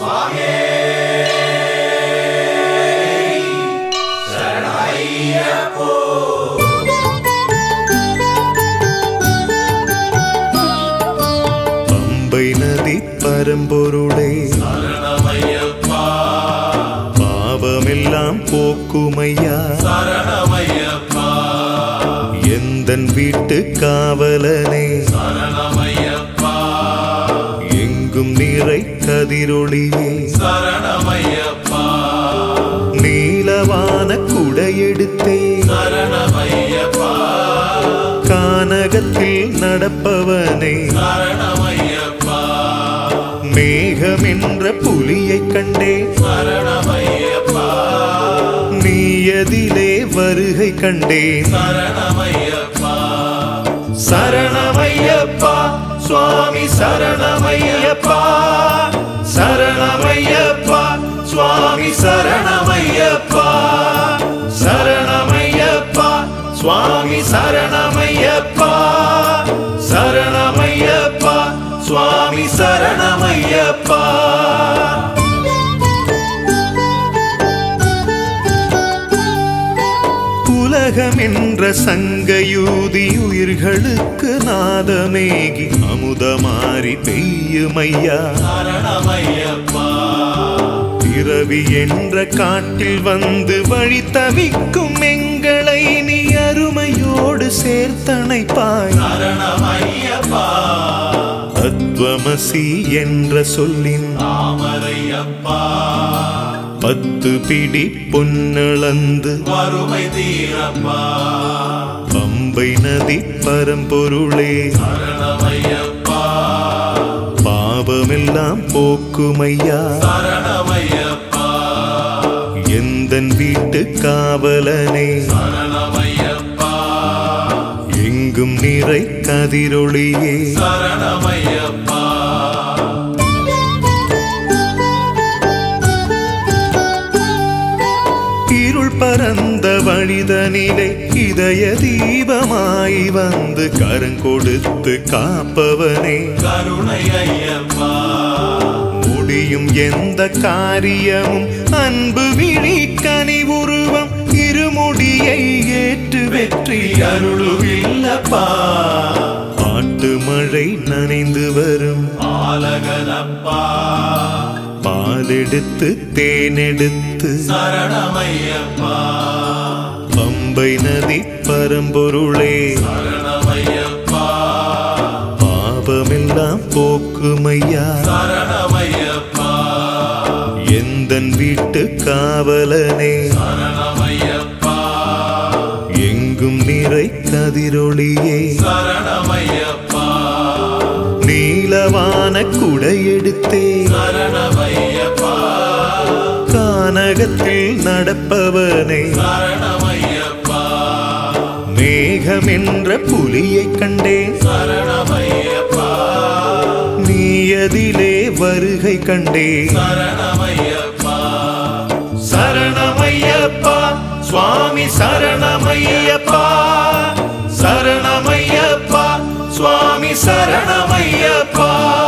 பம்பை நதி பரம்பொருளே சரணமையப்பா பாவமெல்லாம் போக்குமையா சரணமையப்பா எந்தன் வீட்டு காவலனே சரணமையப்பா எங்கும் நிறை கதிரொளியே சரணமையப்பா நீலவான குடையெடுத்தே சரணமையப்பா கானகத்தில் நடப்பவனே சரணமையப்பா மேகமென்ற புலியைக் கண்டே சரணமையப்பா நீயதிலே வருகை கண்டேன் சரணமையப்பா சரணமையப்பா சுவாமி சரணமையப்பா சரணமையப்பா சுவாமி சரணமையப்பா சரணமையப்பா சுவாமி சரணமையப்பா சரணமையப்பா சுவாமி சரணமையப்பா உலகமென்ற சங்கயூதி உயிர்களுக்கு நாதமேகி அமுதமாறி பெய்யுமையா சரணமையப்பா பிறவி என்ற காட்டில் வந்து வழி தவிக்கும் எங்களை நீ அருமையோடு சேர்த்தணைப்பாய் சரணமையப்பா தத்துவமசி என்ற சொல்லின் தாமரையப்பா பத்து பிடி பொன்னளந்து வறுமை தீரப்பா பம்பை நதி பரம்பொருளே சரணமையப்பா பாவமெல்லாம் போக்குமையா சரணமையப்பா எந்தன் வீட்டு காவலனே சரணமையப்பா எங்கும் நிறை கதிரொளியே சரணமையப்பா இருள் பரந்த வழிதனிலே இதய தீபமாய் வந்து கரங்கொடுத்து காப்பவனே கருணை ஐயப்பா முடியும் எந்த காரியமும் அன்பு விழி கனிவுருவம் இருமுடியை ஏற்று வெற்றி அருளுவில்லப்பா பாட்டு மழை நனைந்து வரும் பாலகனப்பா பாலெடுத்து தேனெடுத்து சரணமையப்பா பம்பை நதி பரம்பொருளே சரணமையப்பா பாவமெல்லாம் போக்குமையா சரணமையப்பா எந்தன் வீட்டு காவலனே சரணமையப்பா எங்கும் நிறை கதிரொளியே சரணமையப்பா நீலவான குடையெடுத்தே சரணமையப்பா கானகத்தில் நடப்பவனே சரணமையப்பா மேகமென்ற புலியைக் கண்டேன் சரணமையப்பா நீயதிலே வருகை கண்டேன் சரணமையப்பா சரணமையப்பா சுவாமி சரணமையப்பா சரணமையப்பா சுவாமி சரணமையப்பா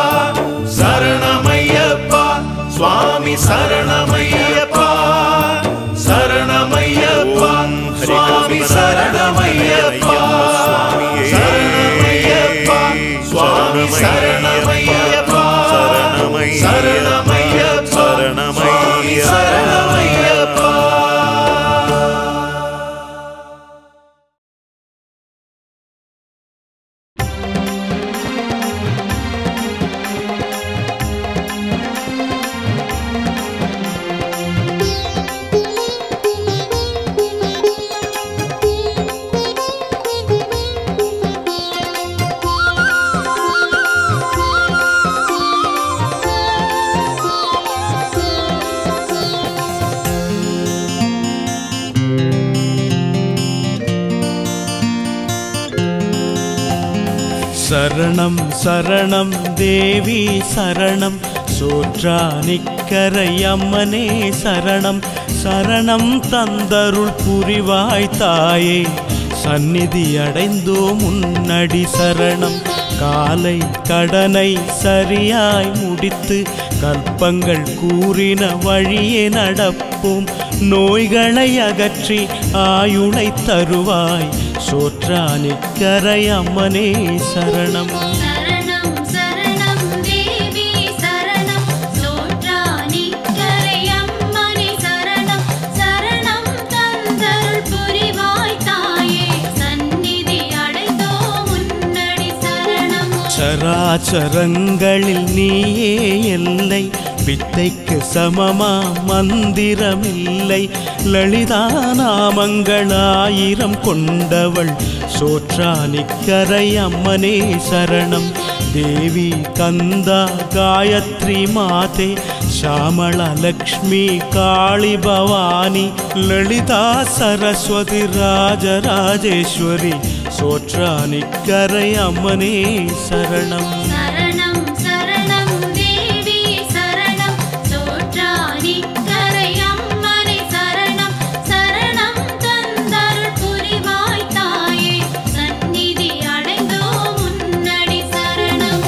சரணமையப்பா சுவாமி சரணமையப்பா சரணமையப்பா சுவாமி சரணமையப்பா சரணமையப்பா சுவாமி சரணமையப்பா சரணமையப்பா சுவாமி சரணமையப்பா சரணம் சரணம் தேவி சரணம் சோற்றா நிக்கரை அம்மனே சரணம் சரணம் தந்தருள் புரிவாய் தாயே சந்நிதி அடைந்தோ முன்னடி சரணம் காலை கடனை சரியாய் முடித்து கல்பங்கள் கூறின வழியே நடப்போம் நோய்களை அகற்றி ஆயுளை தருவாய் சோற்றானிக்கரை அம்மனே சரணம் சரணம் சரணம் தேவி சரணம் சோற்றானிக்கரை அம்மனே சரணம் சரணம் தந்தருள் புரிவாய் தாயே சந்நிதி அடைந்தோ முன்னடி சரணம் சராச்சரங்களில் நீயே எல்லை வித்தைக்கு சமமா மந்திரமில்லை லலிதா நாமங்களாயிரம் கொண்டவள் சோற்றானிக்கரை அம்மனே சரணம் தேவி கந்தா காயத்ரி மாதே ಶ್ಯಾಮಳ ಲಕ್ಷ್ಮೀ ಕಾಳಿ ಭವಾನಿ ಲಲಿತಾ ಸರಸ್ವತಿ ರಾಜರಾಜೇಶ್ವರಿ ಸೋಟ್ರಾನಿಕ್ಕரை ಅಮ್ಮನೇ ಶರಣಂ சரணம் சரணம் தேவி சரணம் சோற்றானிக்கரை அம்மனை சரணம் சரணம் தந்தருள் புரிவாய் தாயே சந்நிதி அடைந்தோ முன்னடி சரணம்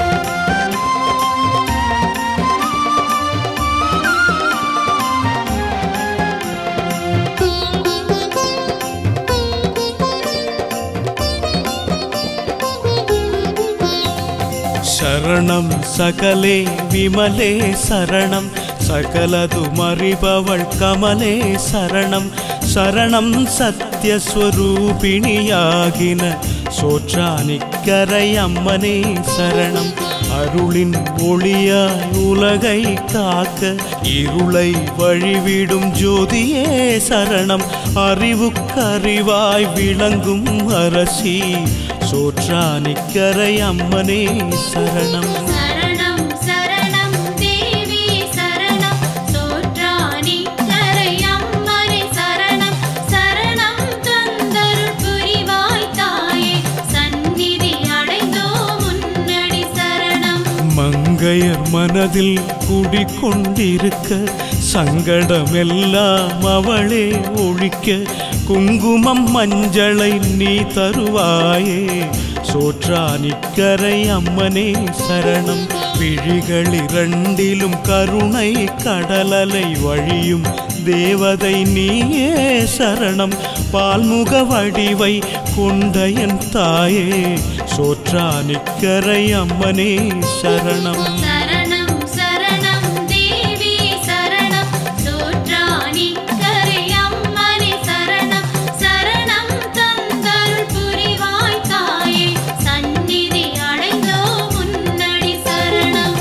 ಶರಣಂ ಸಕಲೆ ವಿಮಲೆ ಶರಣಂ ಸಕಲದು ಮರಿಬವಳ್ ಕಮಲೆ ಶರಣಂ ಶರಣಂ ಸತ್ಯ ಸ್ವರೂಪಿಣಿಯಾಗಿನ சோற்றானிக்கரை அம்மனே சரணம் அருளின் ஒளியாய் உலகை காக்க இருளை வழிவிடும் ஜோதியே சரணம் அறிவுக்கறிவாய் விளங்கும் அரசி சோற்றானிக்கரை அம்மனே சரணம் சரணம் சரணம் தேவி சரணம் சோற்றானிக்கரை அம்மனை சரணம் சரணம் தந்தருள் புரிவாய் தாயே சந்நிதி அடைந்தோ முன்னடி சரணம் மங்கையர் மனதில் குடிக்கொண்டிருக்க சங்கடமெல்லாம் அவளே ஒழிக்க குங்குமம் மஞ்சளை நீ தருவாயே சோற்றானிக்கரை அம்மனே சரணம் விழிகள் இரண்டிலும் கருணை கடலலை வழியும் தேவதை நீயே சரணம் பால்முக வடிவை கொண்ட என் தாயே சோற்றானிக்கரை அம்மனே சரணம் சரணம் சரணம் தேவி சரணம் சோற்றானிக்கரை அம்மனை சரணம் சரணம் தந்தருள் புரிவாய் தாயே சந்நிதி அடைந்தோ முன்னடி சரணம்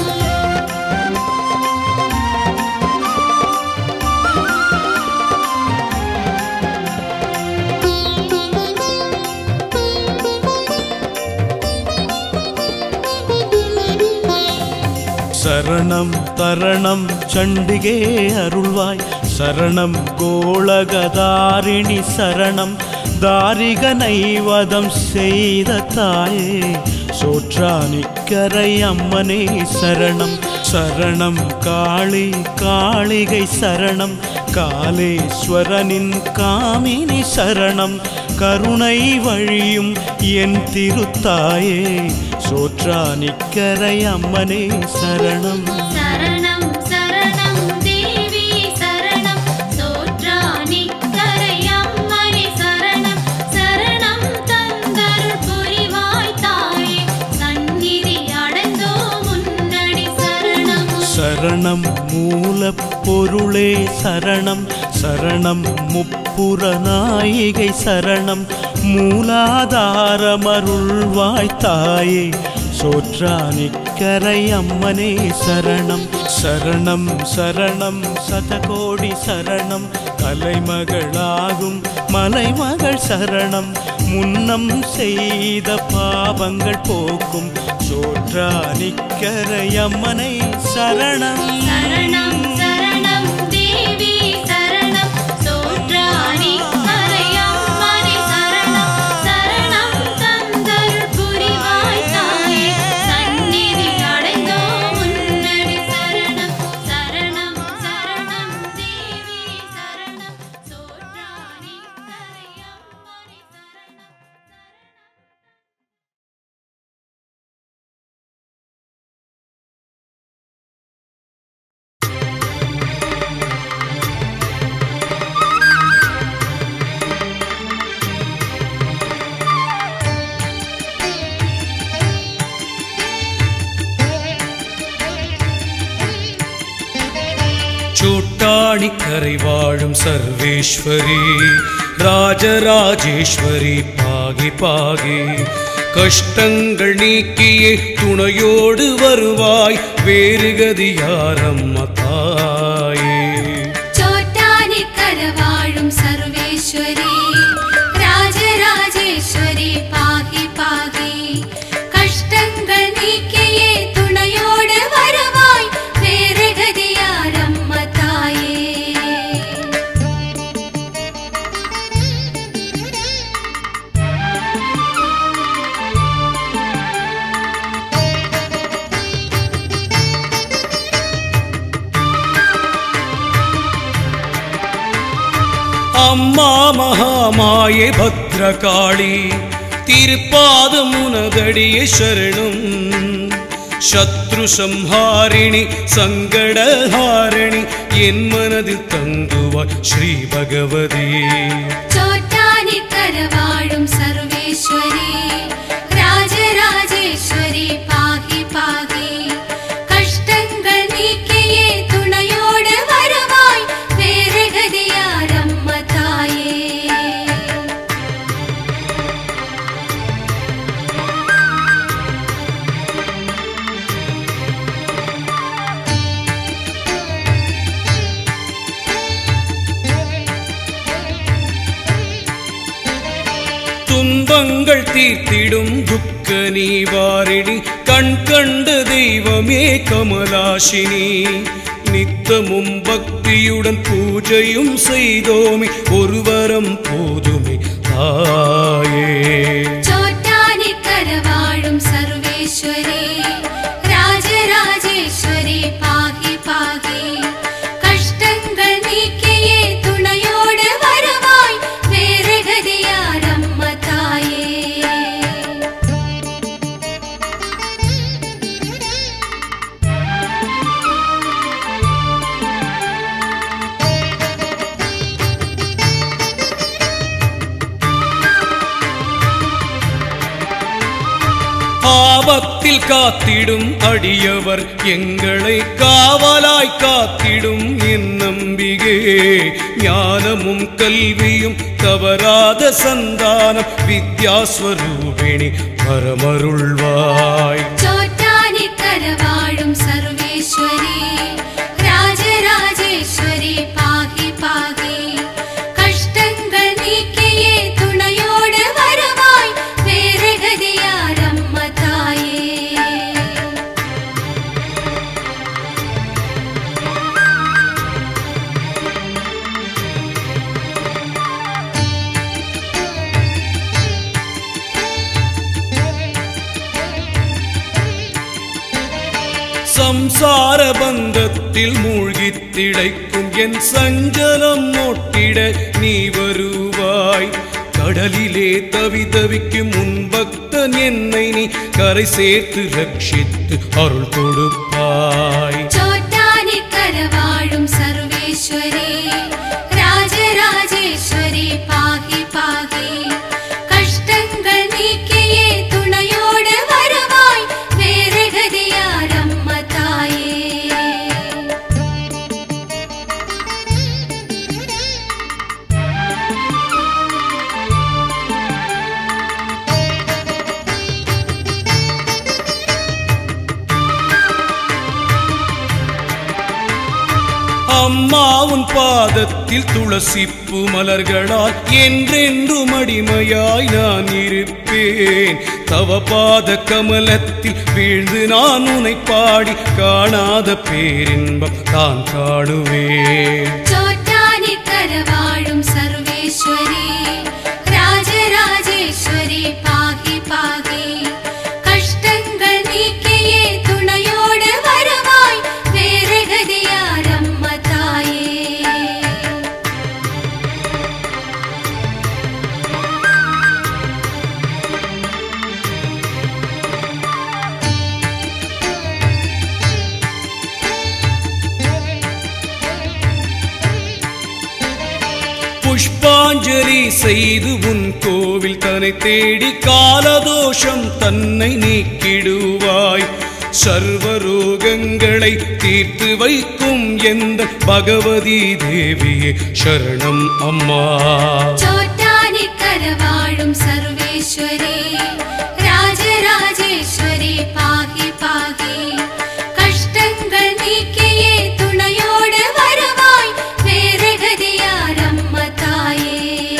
சரணம் தரணம் சண்டிகே அருள்வாய் சரணம் கோளகதாரிணி சரணம் தாரிக நைவதம் செய்த தாயே சோற்றானிக்கரை அம்மனே சரணம் சரணம் காளி காளிகை சரணம் காலேஸ்வரனின் காமினி சரணம் கருணை வழியும் என் திருத்தாயே சோற்றானிக்கரை அம்மனே சரணம் சரணம் சரணம் தேவி சரணம் சோற்றானிக்கரை அம்மனை சரணம் சரணம் தந்தருள் புரிவாய் தாயே சந்நிதி அடைந்தோ முன்னடி சரணம் சரணம் மூலப் பொருளே சரணம் சரணம் முப்புற நாயிகை சரணம் மூலாதாரமருள்வாய் தாயே சோற்றானிக்கரை அம்மனே சரணம் சரணம் சரணம் சதகோடி சரணம் கலைமகளாகும் மலைமகள் சரணம் முன்னம் செய்த பாவங்கள் போக்கும் சோற்றானிக்கரை அம்மனை சரணம் சரணம் சரணம் தேவி சரணம் சோற்றானிக்கரை சோற்றாணிக்கரை வாழும் சர்வேஸ்வரி ராஜராஜேஸ்வரி பாகி பாகி கஷ்டங்கள் நீக்கியே துணையோடு வருவாய் வேறு கதி யாரம்மா தாயே ചോറ്റാനിക്കര വാഴും സർവേശ്വരി രാജരാജേശ്വരി പാകി പാകി കഷ്ടങ്ങൾ നീക്കിയേ തുണയോട് വരുവായി വേറെ ഗതിയാരമ്മ തായേ அம்மா மகாமாயே பத்ரகாளி திருப்பாதமுனதடிய சரணம் சத்ரு சம்ஹாரிணி சங்கடஹாரிணி என் மனதில் தங்குவாய் ஸ்ரீ பகவதி ചോറ്റാനിക്കര വാഴും സർവേശ്വരി രാജരാജേശ്വരി പാകി പാകി കഷ്ടങ്ങൾ നീക്കിയേ തുണയോട് വരുവായി വേറെ ഗതിയാരമ്മ തായേ துன்பங்கள் தீர்த்திடும் துக்க நீவாரிணி கண் கண்ட தெய்வமே கமலாஷினி நித்தமும் பக்தியுடன் பூஜையும் செய்தோமே ஒருவரம் போதுமே தாயே ചോറ്റാനിക്കര വാഴും സർവേശ്വരി രാജരാജേശ്വരി പാകി പാകി കഷ്ടങ്ങൾ നീക്കിയേ തുണയോട് വരുവായി വേറെ ഗതിയാരമ്മ തായേ ஆபத்தில் காத்திடும் அடியவர் எங்களை காவலாய் காத்திடும் என் நம்பிகே ஞானமும் கல்வியும் தவறாத சந்தானம் வித்யாஸ்வரூபிணி பரமருள்வாய் ചോറ്റാനിക്കര വാഴും സർവേശ്വരി രാജരാജേശ്വരി പാകി പാകി കഷ്ടങ്ങൾ നീക്കിയേ തുണയോട് വരുവായി വേറെ ഗതിയാരമ്മ തായേ சம்சார பந்தத்தில் மூழ்கித் திளைக்கும் என் சஞ்சலம் மொட்டிட நீ வருவாய் கடலிலே தவி தவிக்கும் உன் பக்தன் என்னை நீ கரை சேர்த்து ரட்சித்து அருள் கொடுப்பாய் ചോറ്റാനിക്കര വാഴും സർവേശ്വരി രാജരാജേശ്വരി പാകി പാകി കഷ്ടങ്ങൾ നീക്കിയേ തുണയോട് വരുവായി വേറെ ഗതിയാരമ്മ തായേ அம்மா உன் பாதத்தில் துளசிப்பு மலர்களால் என்றென்றும் அடிமையாய் நான் இருப்பேன் தவ பாத கமலத்தில் வீழ்ந்து நான் உனை பாடி காணாத பேரின்பம் தான் காணுவேன் ചോറ്റാനിക്കര വാഴും സർവേശ്വരി രാജരാജേശ്വരി പാകി പാകി കഷ്ടങ്ങൾ നീക്കിയേ തുണയോട് വരുവായി വേറെ ഗതിയാരമ്മ തായേ புஷ்பாஞ்சலி செய்து உன் கோவில் தன்னை தேடி காலதோஷம் தன்னை நீக்கிடுவாய் சர்வரோகங்களை தீர்த்து வைக்கும் எந்த பகவதி தேவியே சரணம் அம்மா ചോറ്റാനിക്കര വാഴും സർവേശ്വരി രാജരാജേശ്വരി പാഹി പാഹി കഷ്ടങ്ങൾ നീക്കിയേ തുണയോട് വരുവായി വേറെ ഗതിയാരമ്മ തായേ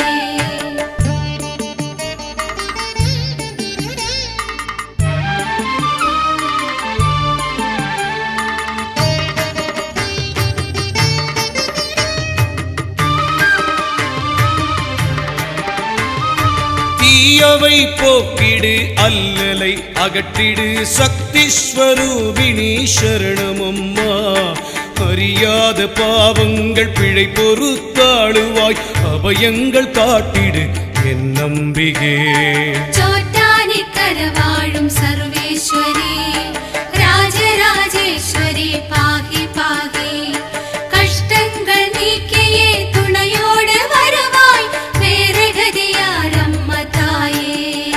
தீயவை போக்கிடு அல்லலை அகற்றிடு சக்தி ஸ்வரூபிணி சரணமம்மா அறியாத பாவங்கள் பிழை பொறுத்தாளுவாய் அபயங்கள் காட்டிடு என் நம்பிகே ചോറ്റാനിക്കര വാഴും സർവേശ്വരി രാജരാജേശ്വരി പാഹി പാഹി കഷ്ടങ്ങൾ നീക്കിയേ തുണയോട് വരുവായി വേറെ ഗതിയാരമ്മ തായേ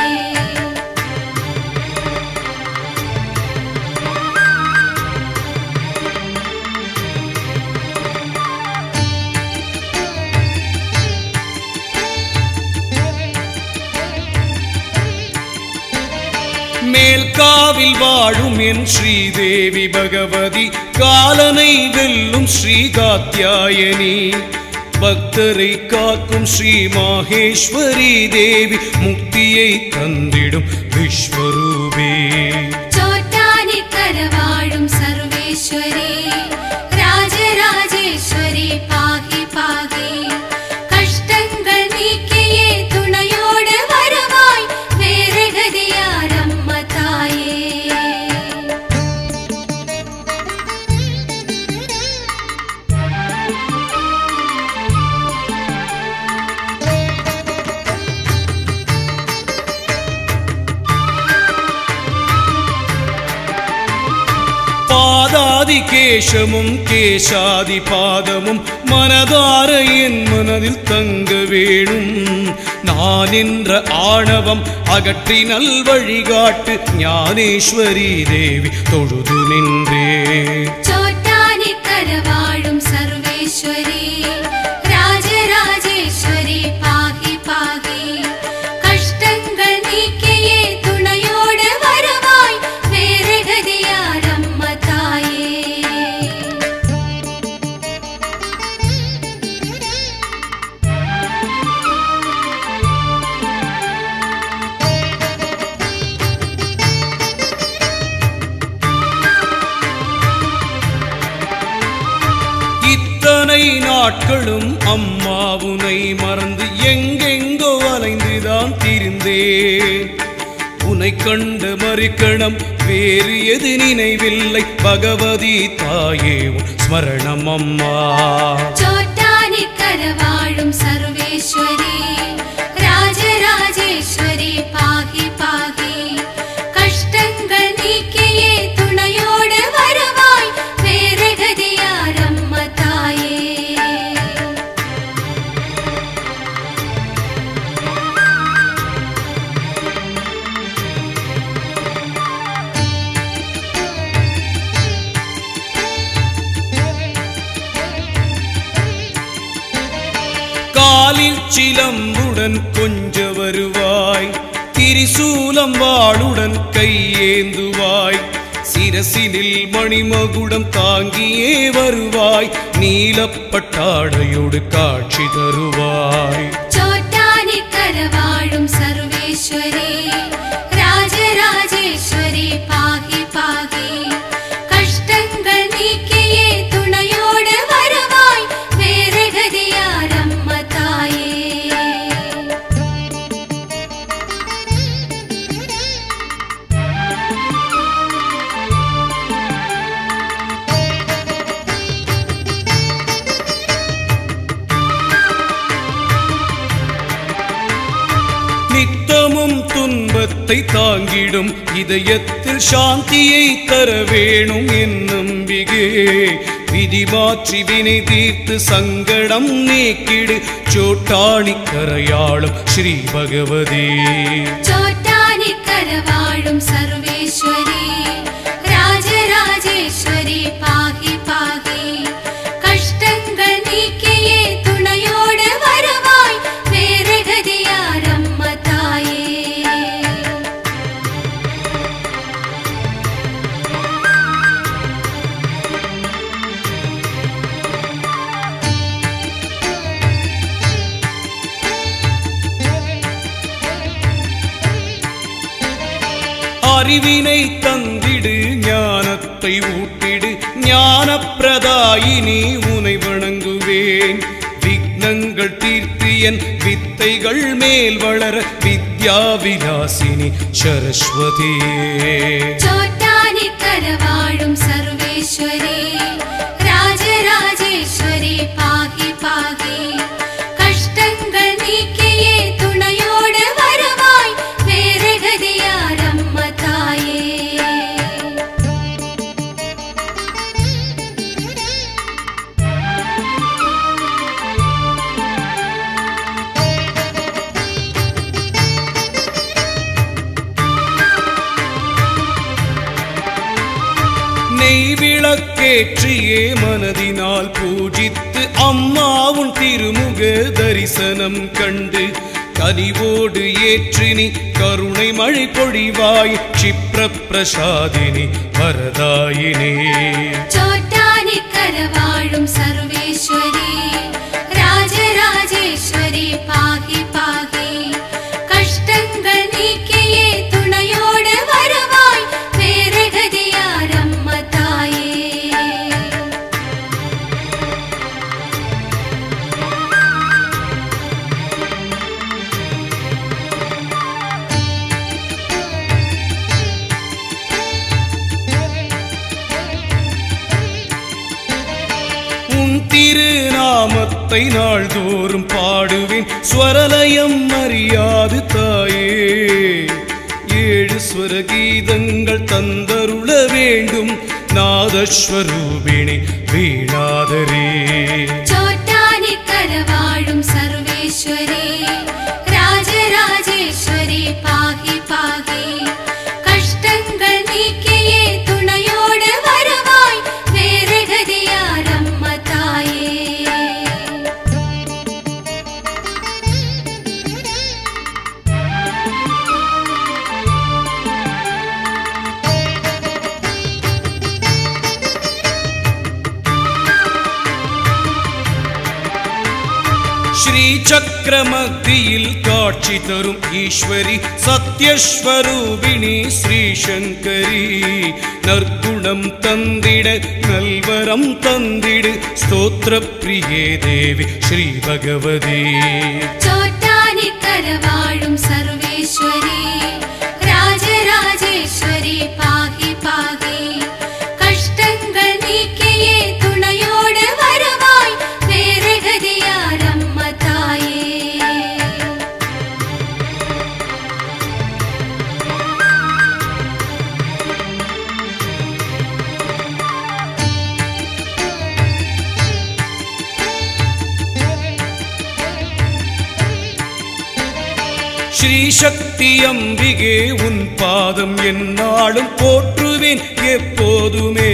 மேல்காவில் வாழும் என் ஸ்ரீதேவி பகவதி காலனை வெல்லும் ஸ்ரீ காத்யாயனி பக்தரை காக்கும் ஸ்ரீ மாகேஸ்வரி தேவி முக்தியை தந்திடும் விஸ்வரூபே ചോറ്റാനിക്കര വാഴും സർവേശ്വരി രാജരാജേശ്വരി പാഹി പാഹി കഷ്ടങ്ങൾ നീക്കിയേ തുണയോട് വരുവായി വേറെ ഗതിയാരമ്മ തായേ பாதாதி கேசமும் கேசாதி பாதமும் மனதார என் மனதில் தங்க வேணும் நான் என்ற ஆணவம் அகற்றி நல்வழிகாட்டு ஞானேஸ்வரி தேவி தொழுது நின்றே ചോറ്റാനിക്കര വാഴും സർവേശ്വരി രാജരാജേശ്വരി പാഹി പാഹി കഷ്ടങ്ങൾ നീക്കിയേ തുണയോട് വരുവായി വേറെ ഗതിയാരമ്മ തായേ இத்தனை நாட்களும் அம்மாவுனை மறந்து எங்கெங்கோ அலைந்துதான் திரிந்தேன் உனை கண்டு மறிக்கணம் வேறு எது நினைவில்லை பகவதி தாயே உன் ஸ்மரணம் அம்மா ചോറ്റാനിക്കര വാഴും സർവേശ്വരി രാജരാജേശ്വരി പാഹി പാഹി കഷ്ടങ്ങൾ നീക്കിയേ തുണയോട് വരുവായി വേറെ ഗതിയാരമ്മ തായേ காலில் சிலம்புடன் கொஞ்ச வருவாய் திரிசூலம் வாளுடன் கையேந்துவாய் சிரசினில் மணிமகுடம் தாங்கியே வருவாய் நீலப்பட்டாடையோடு காட்சி தருவாய் ചോറ്റാനിക്കര വാഴും സർവേശ്വരി രാജരാജേശ്വരി പാഹി പാഹി കഷ്ടങ്ങൾ നീക്കിയേ തുണയോട് വരുവായി വേറെ ഗതിയാരമ്മ തായേ நித்தமும் துன்பத்தை தாங்கிடும் இதயத்தில் சாந்தியை தர வேணும் என் நம்பிகை விதி மாற்றி வினை தீர்த்து சங்கடம் நீக்கிடு சோட்டாணி கரையாளும் ஸ்ரீ பகவதி ചോറ്റാനിക്കര വാഴും സർവേശ്വരി രാജ രാജരാജേശ്വരി പാഹി പാഹി കഷ്ടങ്ങൾ നീക്കിയേ തുണയോട് വരുവായി വേറെ ഗതിയാരമ്മ തായേ அறிவினை தந்திடு ஞானத்தை ஊட்டிடு ஞானப்பிரதாயினி உனை வணங்குவேன் விக்னங்கள் தீர்த்து என் வித்தைகள் மேல் வளர வித்யா விலாசினி சரஸ்வதியே ചോറ്റാനിക്കര വാഴും സർവേശ്വരി രാജരാജേശ്വരി പാഹി പാഹി കഷ്ടങ്ങൾ നീക്കിയേ തുണയോട് വരുവായി വേറെ ഗതിയാരമ്മ തായേ நெய்விளக்கேற்றியே மனதினால் பூஜித்து அம்மாவும் திருமுக தரிசனம் கண்டு கனிவோடு ஏற்றினி கருணை மழை பொழிவாய் க்ஷிப்ர பிரசாதினி வரதாயினே ചോറ്റാനിക്കര വാഴും സർവേശ്വരി രാജരാജേശ്വരി പാഹി പാഹി കഷ്ടങ്ങൾ നീക്കിയേ തുണയോട് വരുവായി വേറെ ഗതിയാരമ്മ തായേ உன் திருநாமத்தை நாள்தோறும் பாடுவேன் ஸ்வரலயம் அறியாது தாயே ஏழு ஸ்வர கீதங்கள் தந்தருள வேண்டும் நாதஸ்வரூபிணி வீணாதரே ചോറ്റാനിക്കര വാഴും സർവേശ്വരി രാജരാജേശ്വരി പാഹി പാഹി കഷ്ടങ്ങൾ നീക്കിയേ തുണയോട് വരുവായി വേറെ ഗതിയാരമ്മ തായേ ஸ்ரீசக்கரமத்தியில் காட்சி தரும் ஈஸ்வரி சத்யஸ்வரூபிணி ஸ்ரீசங்கரி நற்குணம் தந்திட நல்வரம் தந்திடு ஸ்தோத்திர பிரியே தேவி ஸ்ரீ பகவதி ചോറ്റാനിക്കര വാഴും സർവേശ്വരി രാജരാജേശ്വരി പാഹി പാഹി കഷ്ടങ്ങൾ നീക്കിയേ തുണയോട് വരുവായി വേറെ ഗതിയാരമ്മ തായേ ஸ்ரீசக்தி அம்பிகே உன் பாதம் என்னாலும் போற்றுவேன் எப்போதுமே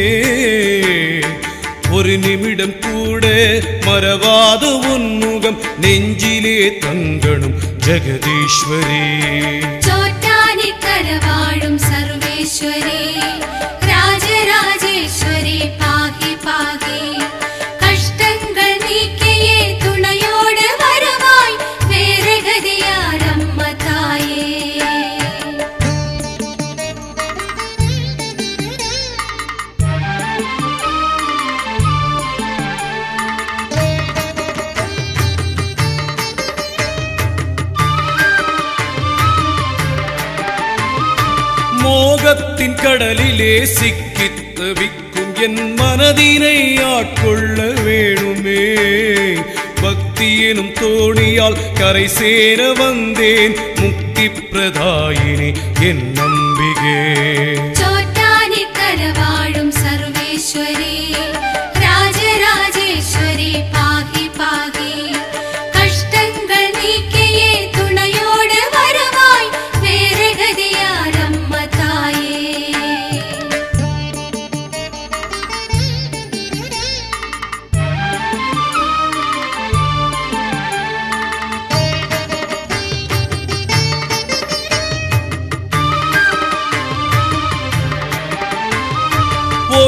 ஒரு நிமிடம் கூட மறவாத உன் முகம் நெஞ்சிலே தங்கணும் ஜெகதீஸ்வரி ചോറ്റാനിക്കര വാഴും സർവേശ്വരി രാജരാജേശ്വരി പാഹി പാഹി കഷ്ടങ്ങൾ നീക്കിയേ തുണയോട് വരുവായി വേറെ ഗതിയാരമ്മ തായേ மோகத்தின் கடலிலே சிக்கித் தவிக்கும் என் மனதினை ஆட்கொள்ள வேணுமே பக்தி எனும் தோணியால் கரை சேர வந்தேன் முக்தி பிரதாயினி என் நம்பிகை ചോറ്റാനിക്കര വാഴും സർവേശ്വരി രാജരാജേശ്വരി പാഹി പാഹി കഷ്ടങ്ങൾ നീക്കിയേ തുണയോട് വരുവായി വേറെ ഗതിയാരമ്മ തായേ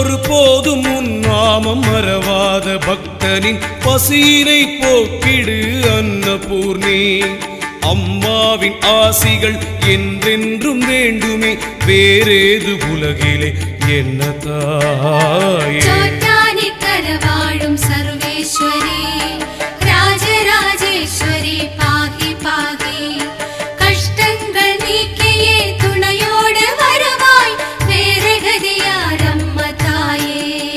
ஒருபோதும் உன் நாமம் மறவாத பக்தனின் பசியினை போக்கிடு அன்னபூர்ணி அம்மாவின் ஆசிகள் என்றென்றும் வேண்டுமே வேறேது உலகிலே என்ன தாயே ചോറ്റാനിക്കര വാഴും സർവേശ്വരി രാജരാജേശ്വരി പാഹി പാഹി കഷ്ടങ്ങൾ നീക്കിയേ തുണയോട് വരവായി വേറെ ഗതിയാരമ്മ തായേ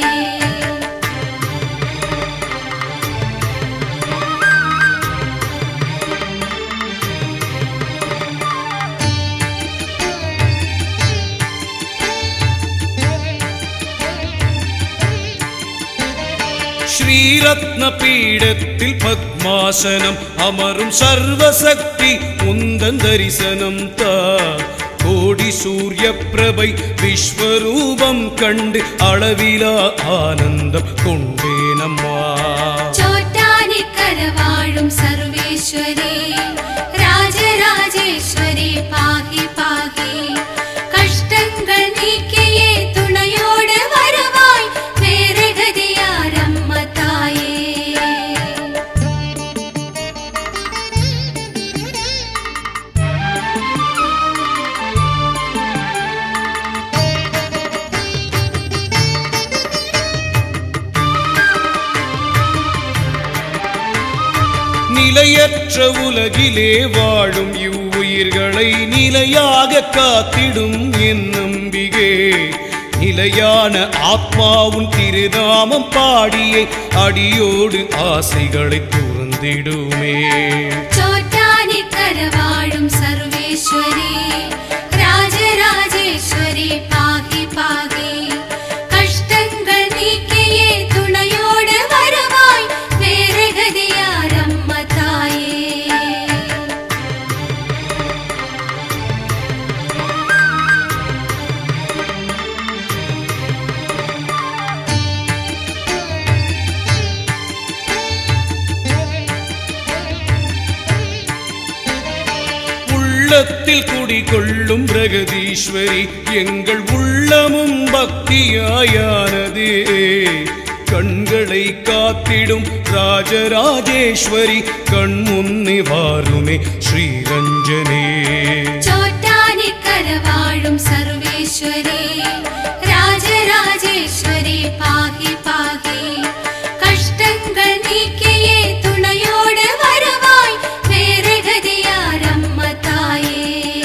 ശ്രീരത്ന പീഠത്തിൽ പത്മാസനം അമരും സർവശക്തി ഉന്തൻ ദരിസനം താ കോടി സൂര്യപ്രഭൈ വിശ്വരൂപം കണ്ട് അളവില ആനന്ദം കൊണ്ടേനമ്മാ ചോറ്റാനിക്കര വാഴും സർവേശ്വരി രാജരാജേശ്വരി പാഹി പാഹി കഷ്ടങ്ങൾ നീക്കിയേ തുണയോട് വരവായി വേറെ ഗതിയാരമ്മ തായേ நிலையற்ற உலகிலே வாழும் இவ்வுயிர்களை நிலையாக காத்திடும் என் நம்பிகை நிலையான ஆத்மாவும் திருநாமம் பாடியே அடியோடு ஆசைகளை துறந்திடுமே ചോറ്റാനിക്കര വാഴും സർവേശ്വരി രാജരാജേശ്വരി പാഹി പാഹി കഷ്ടങ്ങൾ നീക്കിയേ തുണയോട് വരവായി വേറെ ഗതിയാരമ്മ തായേ உள்ளத்தில் குடிகொள்ளும் பிரகதீஸ்வரி எங்கள் உள்ளமும் பக்தியாயானதே கண்களை காத்திடும் ராஜராஜேஸ்வரி கண் முன்னே வாருமே ஸ்ரீரஞ்சனே ചോറ്റാനിക്കര വാഴും സർവേശ്വരി രാജരാജേശ്വരി പാഹി പാഹി കഷ്ടങ്ങൾ നീക്കിയേ തുണയോട് വരവായി വേറെ ഗതിയാരമ്മ തായേ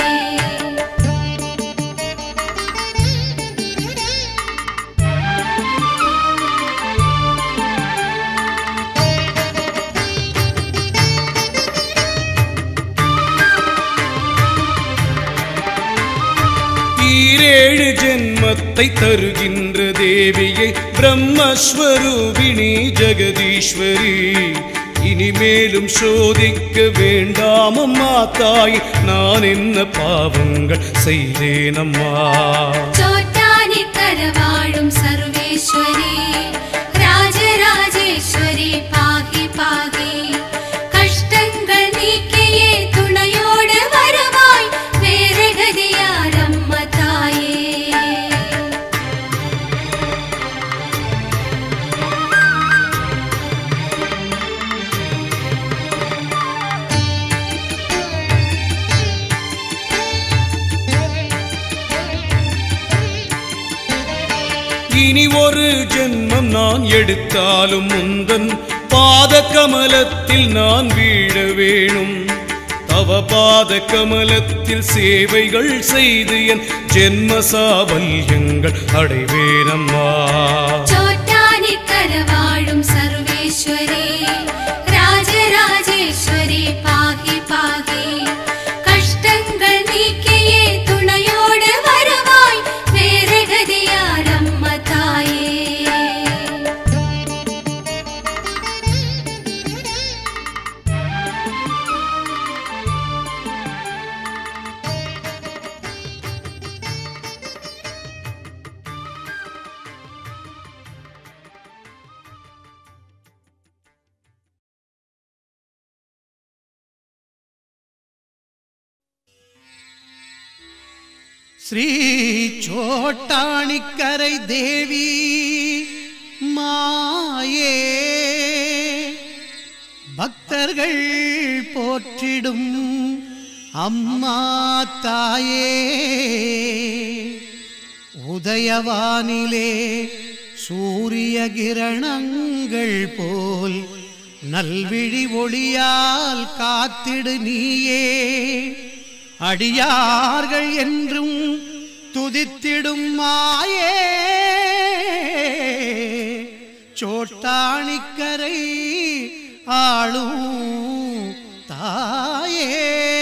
ஈரேழு ஜென்மத்தை தருகின்ற தேவியை பிரம்மஸ்வரூபிணி ஜெகதீஸ்வரி இனிமேலும் சோதிக்க வேண்டாமம்மா தாய் நான் என்ன பாவங்கள் செய்தேனம்மா ചോറ്റാനിക്കര വാഴും സർവേശ്വരി രാജരാജേശ്വരി പാഹി പാഹി കഷ്ടങ്ങൾ നീക്കിയേ തുണയോട് വരവായി വേറെ ഗതിയാരമ്മ തായേ இனி ஒரு ஜென்மம் நான் எடுத்தாலும் முந்தன் பாத கமலத்தில் நான் வீழ வேணும் தவ பாத கமலத்தில் சேவைகள் செய்து என் ஜென்ம சாபல்யங்கள் அடைவேனம்மா ചോറ്റാനിക്കര വാഴും സർവേശ്വരി രാജരാജേശ്വരി പാഹി പാഹി കഷ്ടങ്ങൾ നീക്കിയേ തുണയോട് വരവായി വേറെ ഗതിയാരമ്മ തായേ ஸ்ரீ சோட்டாணிக்கரை தேவி மாயே பக்தர்கள் போற்றிடும் அம்மா தாயே உதயவானிலே சூரிய கிரணங்கள் போல் நல்விழி ஒளியால் காத்திடு நீயே அடியார்கள் என்றும் துதித்திடும் மாயே சோட்டாணிக்கரை ஆளும் தாயே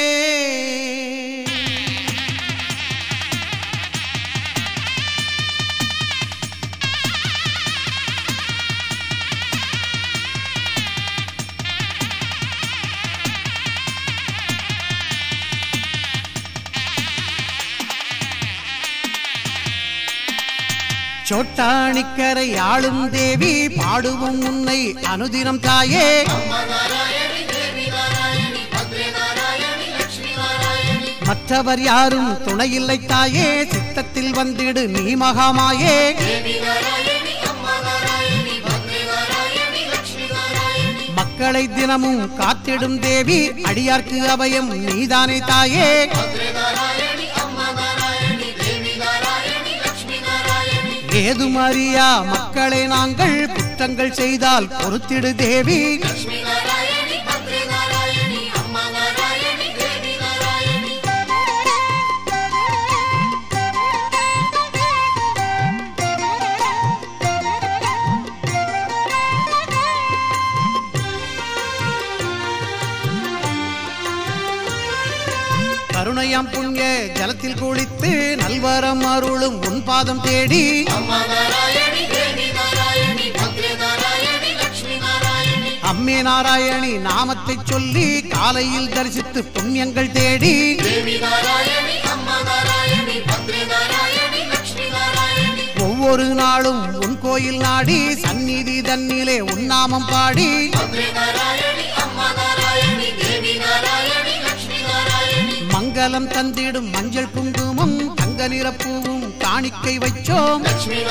சோட்டாணிக்கரை ஆளும் தேவி பாடுவோம் உன்னை அனுதினம் தாயே மற்றவர் யாரும் துணையில்லை தாயே சித்தத்தில் வந்திடு நீ மகாமாயே மக்களை தினமும் காத்திடும் தேவி அடியார்க்கு அபயம் நீதானே தாயே ஏதும் அறியா மக்களை நாங்கள் குற்றங்கள் செய்தால் பொறுத்திடு தேவி கருணையாம் புண்ணிய ஜலத்தில் குளித்து நல்வரம் அருளும் உன் பாதம் தேடி அம்மே நாராயணி நாமத்தை சொல்லி காலையில் தரிசித்து புண்ணியங்கள் தேடி ஒவ்வொரு நாளும் உன் கோயில் நாடி சந்நிதி தன்னிலே உன் நாமம் பாடி மங்களம் தந்திடும் மஞ்சள் குங்குமம் தங்க நிறப்பூவும் காணிக்கை வைச்சோம்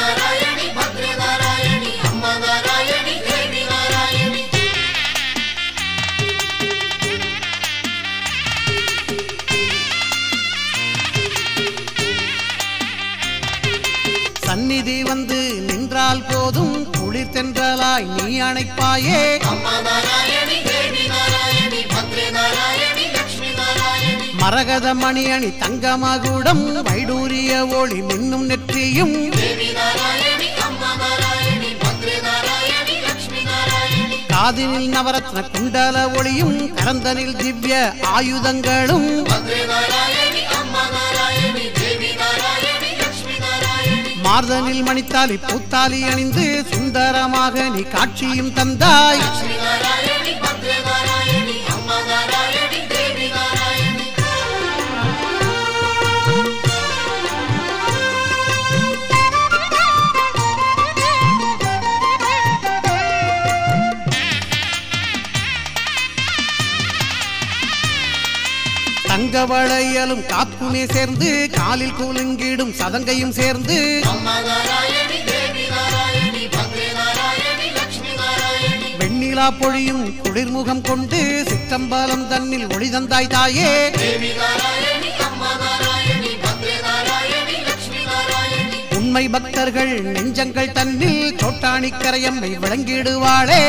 சந்நிதி வந்து நின்றால் போதும் குளிர் தென்றலாய் நீ அணைப்பாயே மரகத மணியணி தங்கமகுடம் வைடூரிய ஒளி மின்னும் நெற்றியும் காதினில் நவரத்ன குண்டல ஒளியும் கரந்தனில் திவ்ய ஆயுதங்களும் மார்தனில் மணித்தாலி பூத்தாலி அணிந்து சுந்தரமாக நீ காட்சியும் தந்தாய் தங்க வளையலும் காப்புமே சேர்ந்து காலில் கூலுங்கிடும் சதங்கையும் சேர்ந்து வெண்ணிலா பொழியும் குளிர்முகம் கொண்டு சிற்றம்பலம் தன்னில் ஒளி தந்தாய் தாயே உண்மை பக்தர்கள் நெஞ்சங்கள் தன்னில் சோட்டாணிக்கரையம்மை விளங்கிடுவாளே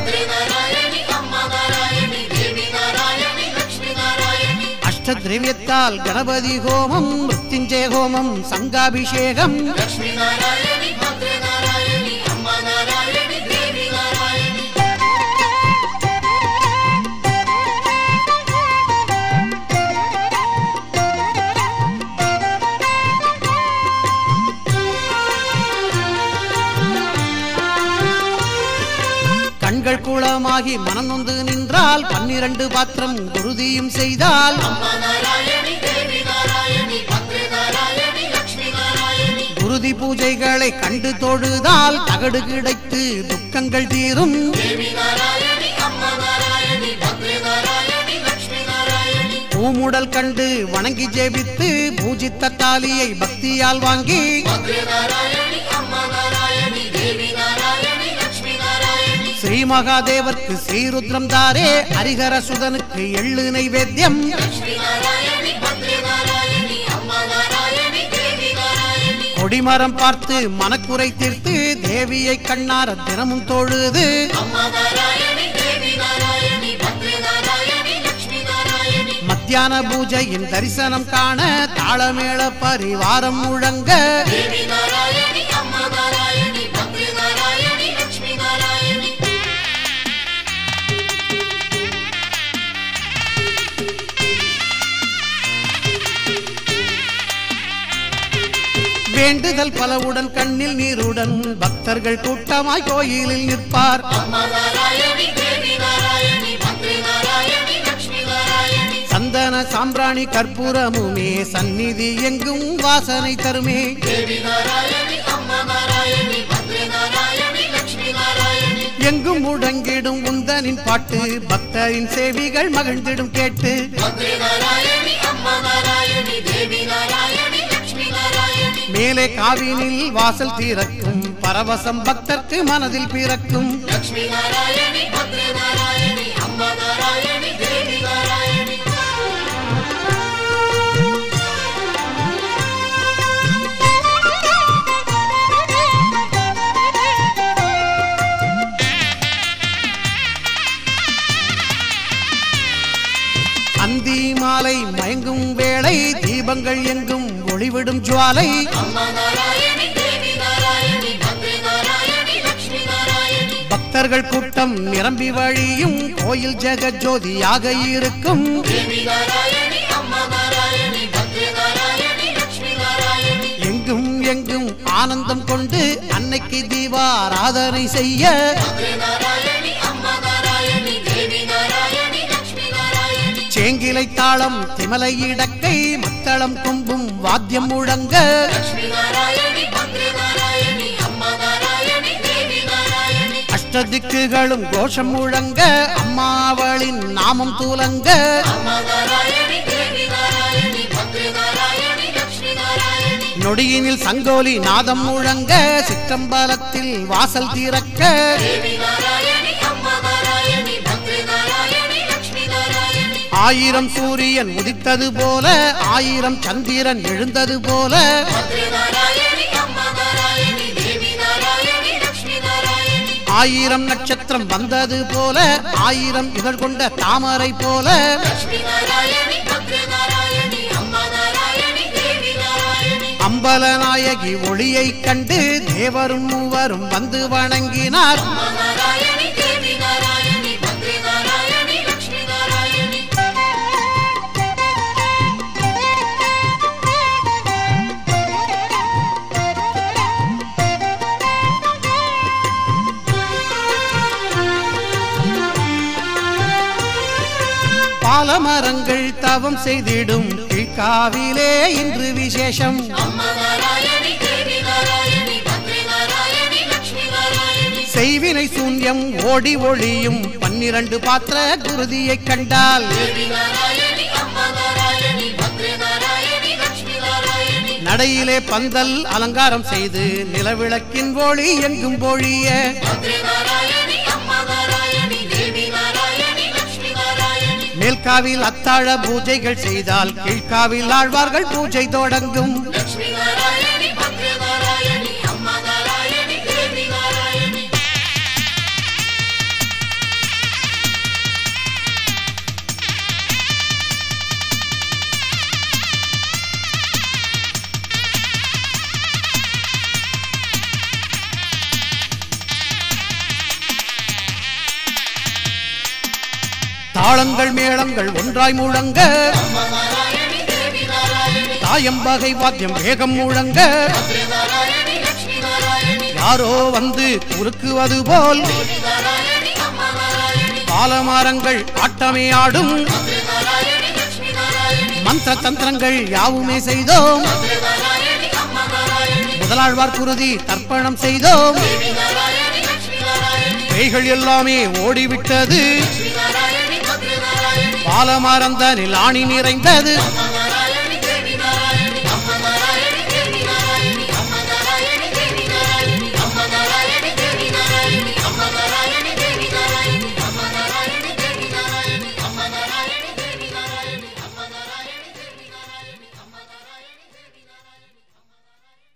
அஷ்ட திரவியத்தால் கணபதி ஹோமம் மிருத்யுஞ்சய ஹோமம் சங்காபிஷேகம் கண்கள் குளமாகி மனம் நொந்து நின்றால் பன்னிரண்டு பாத்திரம் குருதியும் செய்தால் குருதி பூஜைகளை கண்டு தொழுதால் தகடு கிடைத்து துக்கங்கள் தீரும் பூமுடல் கண்டு வணங்கி ஜெபித்து பூஜித்த தாலியை பக்தியால் வாங்கி நாராயணி அம்மா நாராயணி தேவி நாராயணி லட்சுமி நாராயணி ஸ்ரீ மகாதேவர்க்கு ஸ்ரீருத்ரம் தாரே ஹரிஹர சுதனுக்கு எள்ளு நைவேத்தியம் லட்சுமி நாராயணி பத்ரி நாராயணி அம்மா நாராயணி தேவி நாராயணி கொடிமரம் பார்த்து மனக்குறை தீர்த்து தேவியை கண்ணார தினமும் தொழுது அம்மா நாராயணி தேவி நாராயணி பத்ரி நாராயணி லட்சுமி நாராயணி மத்தியான பூஜையின் தரிசனம் காண தாளமேள பரிவாரம் முழங்க தேவி நாராயணி அம்மா நாராயணி பத்ரி நாராயணி லட்சுமி நாராயணி வேண்டுதல் பலவுடன் கண்ணில் நீருடன் பக்தர்கள் கூட்டமாய் கோயிலில் நிற்பார் அம்மா நாராயணி தேவி நாராயணி பத்ரி நாராயணி லட்சுமி நாராயணி சந்தன சாம்பிராணி கற்பூரமுமே சந்நிதி எங்கும் வாசனை தருமே தேவி நாராயணி அம்மா நாராயணி பத்ரி நாராயணி லட்சுமி நாராயணி எங்கும் முழங்கிடும் உந்தனின் பாட்டு பக்தரின் சேவிகள் மகிழ்ந்திடும் கேட்டு பத்ரி நாராயணி அம்மா நாராயணி தேவி நாராயணி லட்சுமி நாராயணி மேலே காவினில் வாசல் தீரக்கும் பரவசம் பக்தர்க்கு மனதில் பிறக்கும் லட்சுமி நாராயணி பத்ரி நாராயணி அம்மா நாராயணி தேவி நாராயணி அந்தி மாலை மயங்கும் வேளை தீபங்கள் எங்கும் ஒளிவிடும் ஜுவாலை அம்மா நாராயணி தேவி நாராயணி பத்ரி நாராயணி லட்சுமி நாராயணி பக்தர்கள் கூட்டம் நிரம்பி வழியும் கோயில் ஜெகஜோதியாக இருக்கும் தேவி நாராயணி அம்மா நாராயணி பத்ரி நாராயணி லட்சுமி நாராயணி எங்கும் எங்கும் ஆனந்தம் கொண்டு அன்னைக்கு தீபாராதனை செய்ய பத்ரி நாராயணி அம்மா நாராயணி தேவி நாராயணி லட்சுமி நாராயணி சேங்கிலை தாளம் திமலை இடக்கை மத்தளம் கொம்பும் வாத்தியம் முழங்க லட்சுமி நாராயணி பத்ரி நாராயணி அம்மா நாராயணி தேவி நாராயணி அஷ்டதிக்குகளும் கோஷம் முழங்க அம்மாவளின் நாமம் தூலங்க அம்மா நாராயணி தேவி நாராயணி பத்ரி நாராயணி லட்சுமி நாராயணி நொடியினில் சங்கோலி நாதம் முழங்க சிற்றம்பலத்தில் வாசல் திறக்க தேவி நாராயணி அம்மா நாராயணி பத்ரி நாராயணி லட்சுமி நாராயணி ஆயிரம் சூரியன் உதித்தது போல ஆயிரம் சந்திரன் எழுந்தது போல பத்ரி நாராயணி அம்மா நாராயணி தேவி நாராயணி லட்சுமி நாராயணி ஆயிரம் நட்சத்திரம் வந்தது போல ஆயிரம் இதழ் கொண்ட தாமரை போல லட்சுமி நாராயணி பத்ரி நாராயணி அம்மா நாராயணி தேவி நாராயணி அம்பலநாயகி ஒளியைக் கண்டு தேவரும் மூவரும் வந்து வணங்கினார் அம்மா நாராயணி தேவி நாராயணி பத்ரி நாராயணி லட்சுமி நாராயணி பாலமரங்கள் தவம் செய்திடும் கீழ்காவிலே இன்று விசேஷம் அம்மா நாராயணி தேவி நாராயணி பத்ரி நாராயணி லட்சுமி நாராயணி செய்வினை சூன்யம் ஓடி ஒளியும் பன்னிரண்டு பாத்திர குருதியைக் கண்டால் தேவி நாராயணி அம்மா நாராயணி பத்ரி நாராயணி லட்சுமி நாராயணி நடையிலே பந்தல் அலங்காரம் செய்து நிலவிளக்கின் ஒளி எங்கும் பொழிய பத்ரி நாராயணி அம்மா நாராயணி தேவி நாராயணி லட்சுமி நாராயணி மேல்காவில் அத்தாழ பூஜைகள் செய்தால் கீழ்காவில் ஆழ்வார்கள் பூஜை தொடங்கும் லட்சுமி நாராயணி பத்ரி நாராயணி அம்மா நாராயணி தேவி நாராயணி தாளங்கள் மேளங்கள் ஒன்றாய் முழங்க அம்மா நாராயணி தேவி நாராயணி தாயம்பகை வாத்தியம் வேகம் முழங்க பத்ரி நாராயணி லட்சுமி நாராயணி யாரோ வந்து குறுக்குவது போல் தேவி நாராயணி அம்மா நாராயணி பாலமரங்கள் ஆட்டமே ஆடும் பத்ரி நாராயணி லட்சுமி நாராயணி மந்திர தந்திரங்கள் யாவுமே செய்தோம் பத்ரி நாராயணி அம்மா நாராயணி முதலாழ்வார் குருதி தர்ப்பணம் செய்தோம் தேவி நாராயணி லட்சுமி நாராயணி கைகள் எல்லாமே ஓடிவிட்டது லட்சுமி நாராயணி பத்ரி நாராயணி ஆலமரந்தனில் ஆணி நிறைந்தது அம்மா நாராயணி தேவி நாராயணி அம்மா நாராயணி தேவி நாராயணி அம்மா நாராயணி தேவி நாராயணி அம்மா நாராயணி தேவி நாராயணி அம்மா நாராயணி தேவி நாராயணி அம்மா நாராயணி தேவி நாராயணி அம்மா நாராயணி தேவி நாராயணி அம்மா நாராயணி தேவி நாராயணி அம்மா நாராயணி தேவி நாராயணி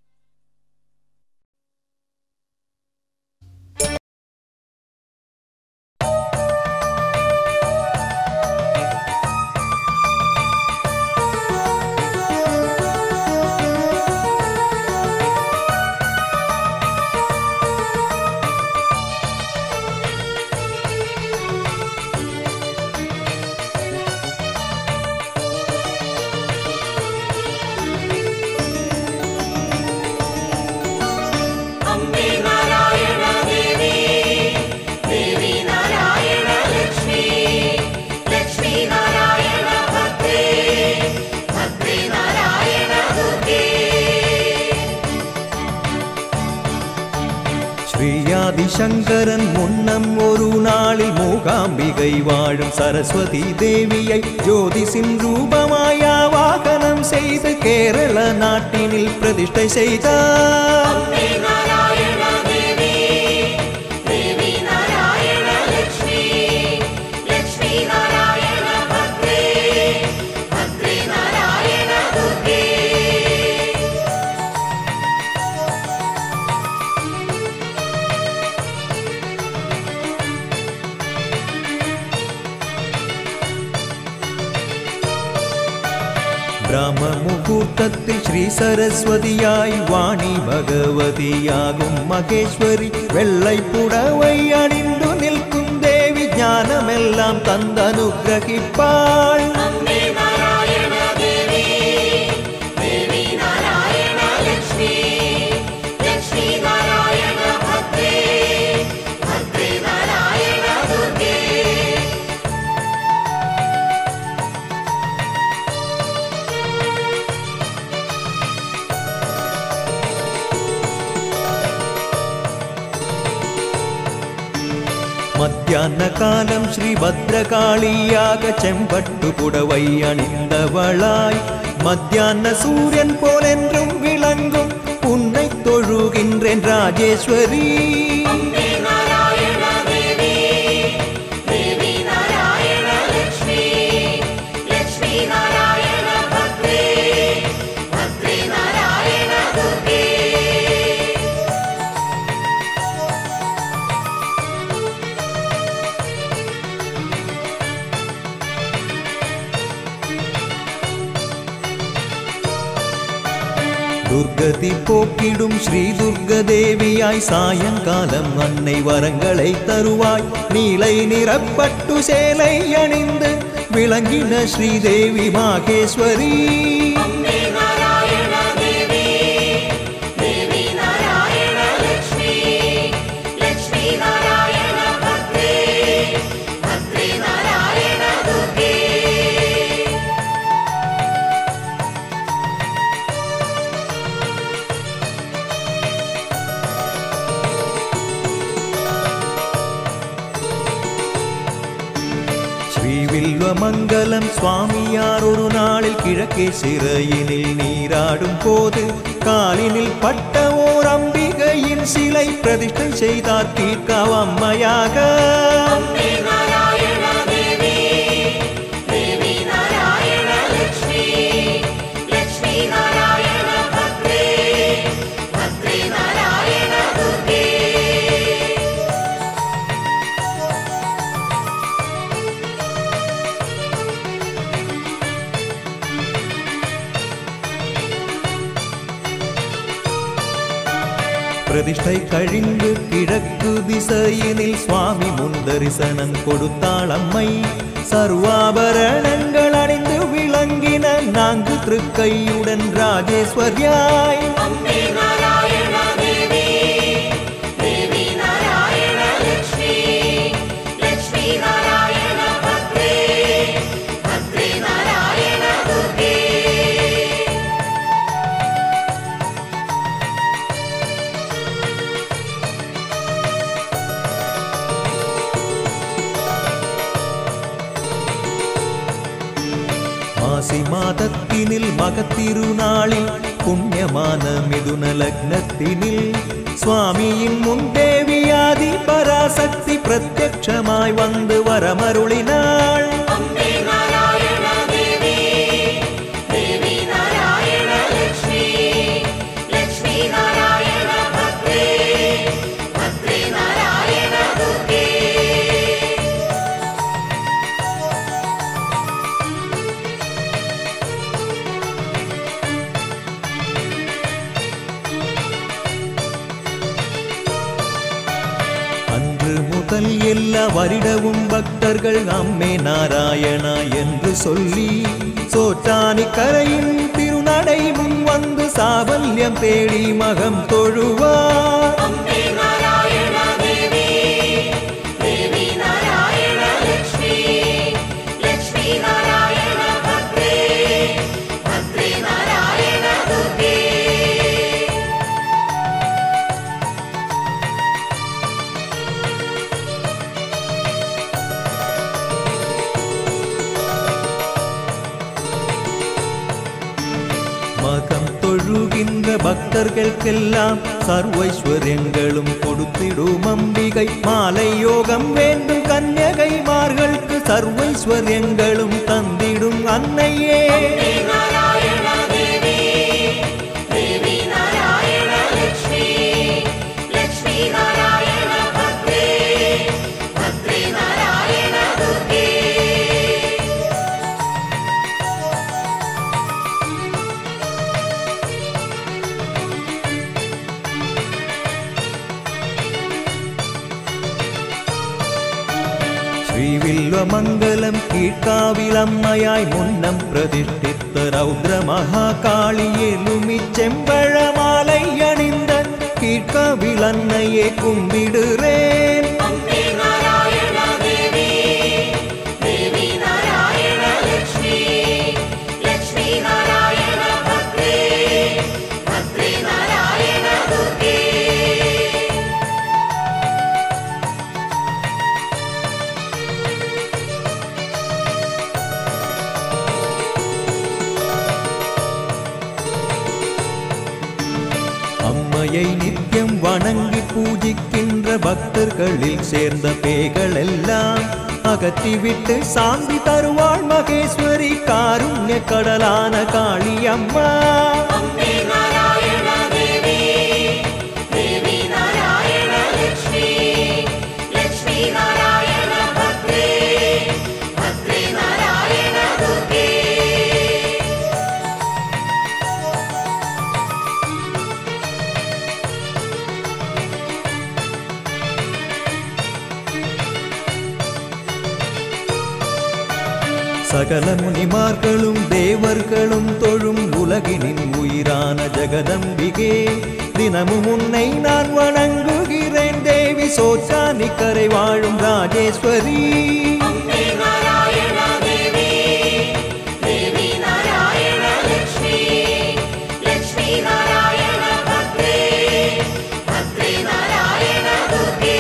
அம்பே நாராயண தேவி தேவி நாராயண லக்ஷ்மி லக்ஷ்மி நாராயண பத்ரே பத்ரே நாராயண துர்கே ஸ்ரீயாதிசங்கரன் முன்னம் ஒரு நாளில் மூகாம்பிகை வாழும் சரஸ்வதி தேவியை ஜோதிசின் ரூபமாயா வாகனம் செய்து கேரள நாட்டினில் பிரதிஷ்டை செய்தார் அம்பே நாராயண தேவி தேவி நாராயண லக்ஷ்மி லக்ஷ்மி நாராயண பத்ரே பத்ரே நாராயண துர்கே பிரம்ம முகூர்த்தத்தில் ஸ்ரீ சரஸ்வதியாய் வாணி பகவதியாகும் மகேஸ்வரி வெள்ளை புடவை அணிந்து நிற்கும் தேவி ஞானமெல்லாம் தந்தனுகிரகிப்பாள் அம்பே நாராயண தேவி தேவி நாராயண லக்ஷ்மி லக்ஷ்மி நாராயண பத்ரே பத்ரே நாராயண துர்கே மத்தியான காலம் ஸ்ரீ பத்ரகாளியாக செம்பட்டு புடவை அணிந்தவளாய் மத்தியான சூரியன் போலென்றும் விளங்கும் உன்னை தொழுகின்றேன் ராஜேஸ்வரி அம்பே நாராயண தேவி தேவி நாராயண லக்ஷ்மி லக்ஷ்மி நாராயண பத்ரே பத்ரே நாராயண துர்கே துர்கதி போக்கிடும் ஸ்ரீ துர்க தேவியாய் சாயங்காலம் அன்னை வரங்களை தருவாய் நீலை நிறப்பட்டு சேலை அணிந்து விளங்கின ஸ்ரீதேவி மாகேஸ்வரி அம்பே நாராயண தேவி தேவி நாராயண லக்ஷ்மி லக்ஷ்மி நாராயண பத்ரே பத்ரே நாராயண துர்கே ஸ்ரீவில்வமங்கலம் சுவாமியார் ஒரு நாளில் கிழக்கே சிறையினில் நீராடும் போது காலினில் பட்ட ஓர் அம்பிகையின் சிலை பிரதிஷ்டை செய்தார் தீர்க்கவம்மையாக அம்பே நாராயண தேவி தேவி நாராயண லக்ஷ்மி லக்ஷ்மி நாராயண பத்ரே பத்ரே நாராயண துர்கே பிரதிஷ்டை கழிந்து கிழக்கு திசையினில் சுவாமி முன் தரிசனம் கொடுத்தாள் அம்மை சர்வாபரணங்கள் அணிந்து விளங்கின நான்கு திருக்கையுடன் ராஜேஸ்வர்யாய் அம்பே நாராயண தேவி தேவி நாராயண லக்ஷ்மி லக்ஷ்மி நாராயண பத்ரே பத்ரே நாராயண துர்கே லக்னத்தினில் மகத்திருநாளில் புண்ணியமான மிதுன லக்னத்தினில் சுவாமியின் முன் தேவியாதி பராசக்தி பிரத்யட்சமாய் வந்து வரமருளினாள் அம்பே நாராயண தேவி தேவி நாராயண லக்ஷ்மி லக்ஷ்மி நாராயண பத்ரே பத்ரே நாராயண துர்கே அன்று முதல் எல்லா வருடவும் பக்தர்கள் அம்மே நாராயணா என்று சொல்லி சோற்றானி கரையின் திருநடை முன் வந்து சாவல்யம் தேடி மகம் தொழுவார் அம்பே நாராயண தேவி தேவி நாராயண லக்ஷ்மி லக்ஷ்மி நாராயண பத்ரே பத்ரே நாராயண துர்கே மகம் தொழுகின்ற பக்தர்களுக்கெல்லாம் சர்வைஸ்வர்யங்களும் கொடுத்திடும் அம்பிகை மாலை யோகம் வேண்டும் கன்யகைமார்களுக்கு சர்வைஸ்வர்யங்களும் தந்திடும் அன்னையே அம்பே நாராயண தேவி தேவி நாராயண லக்ஷ்மி லக்ஷ்மி நாராயண பத்ரே பத்ரே நாராயண துர்கே ஸ்ரீவில்வமங்கலம் கீழ்காவில் அம்மையாய் முன்னம் பிரதிஷ்டித்த ரௌத்ர மகாகாளியேலுமி செம்பழ மாலை அணிந்த கீழ்காவில் அன்னையே கும்பிடுறேன் அம்பே நாராயண தேவி தேவி நாராயண லக்ஷ்மி லக்ஷ்மி நாராயண பத்ரே பத்ரே நாராயண துர்கே அம்மையை நித்தியம் வணங்கி பூஜிக்கின்ற பக்தர்களில் சேர்ந்த பேய்கள் எல்லாம் அகற்றிவிட்டு சாந்தி தருவாள் மகேஸ்வரி காருண்ய கடலான காளி அம்மா அம்பே நாராயண தேவி தேவி நாராயண லக்ஷ்மி லக்ஷ்மி நாராயண பத்ரே பத்ரே நாராயண துர்கே சகல முனிமார்களும் தேவர்களும் தொழும் உலகினின் உயிரான ஜெகதம்பிகே தினமும் உன்னை நான் வணங்குகிறேன் தேவி சோச்சானி கரை வாழும் ராஜேஸ்வரி அம்பே நாராயண தேவி தேவி நாராயண லக்ஷ்மி லக்ஷ்மி நாராயண பத்ரே பத்ரே நாராயண துர்கே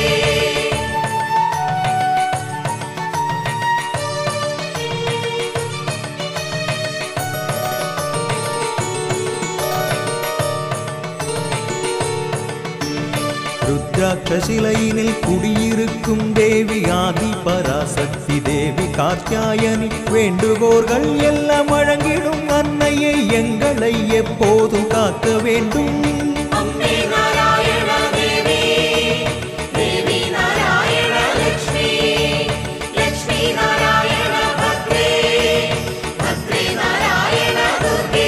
ருத்ராட்ச சிலையினில் குடியிருக்கும் தேவி ஆதி பராசக்தி தேவி காத்தியாயனி வேண்டுகோர்கள் எல்லாம் வழங்கிடும் அன்னையை எங்களை எப்போதும் காக்க வேண்டும் அம்பே நாராயண தேவி தேவி நாராயண லக்ஷ்மி லக்ஷ்மி நாராயண பத்ரே பத்ரே நாராயண துர்கே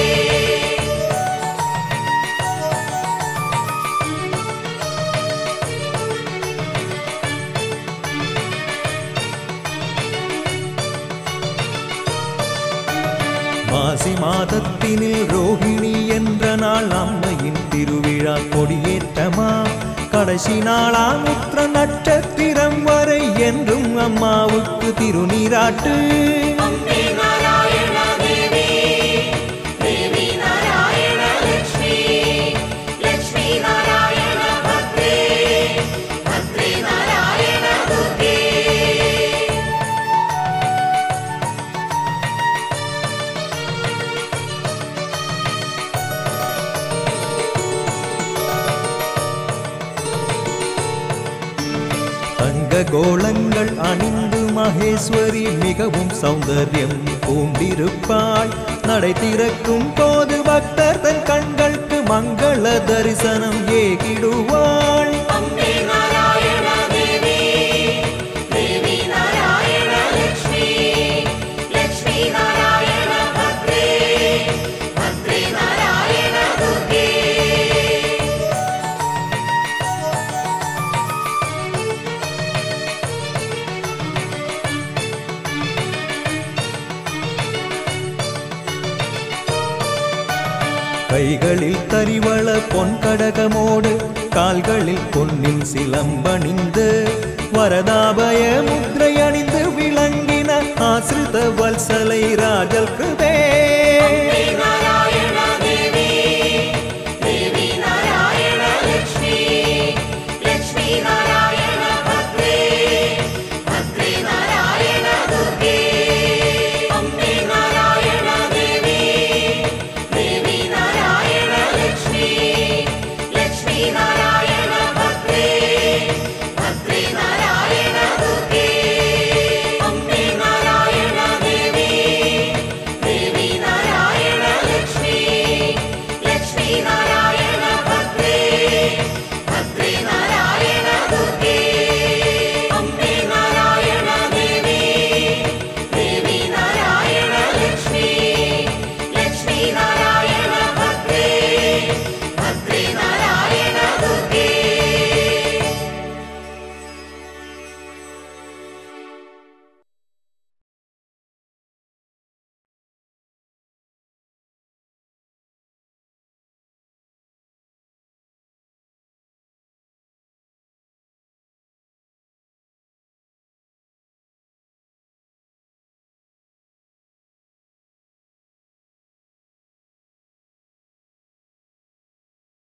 மாசி மாதத்தினில் ரோகிணி என்ற நாள் அம்மையின் திருவிழா கொடியேற்றமா கடைசி நாளாம் உத்திர நட்சத்திரம் வரை என்றும் அம்மாவுக்கு திருநீராட்டு அம்பே நாராயண தேவி தேவி நாராயண லக்ஷ்மி லக்ஷ்மி நாராயண பத்ரே பத்ரே நாராயண துர்கே தங்க கோலங்கள் அணிந்து மகேஸ்வரி மிகவும் சௌந்தர்யம் பூண்டிருப்பாள் நடை திறக்கும் போது பக்தர் தன் கண்களுக்கு மங்கள தரிசனம் ஏகிடுவாள் அம்பே நாராயண தேவி தேவி நாராயண லக்ஷ்மி லக்ஷ்மி நாராயண பத்ரே பத்ரே நாராயண துர்கே கைகளில் தரிவள பொன் கடகமோடு கால்களில் பொன்னின் சிலம்பணிந்து வரதாபய முத்திரை அணிந்து விளங்கின ஆசிரித வல்சலை ராஜல் கிருதே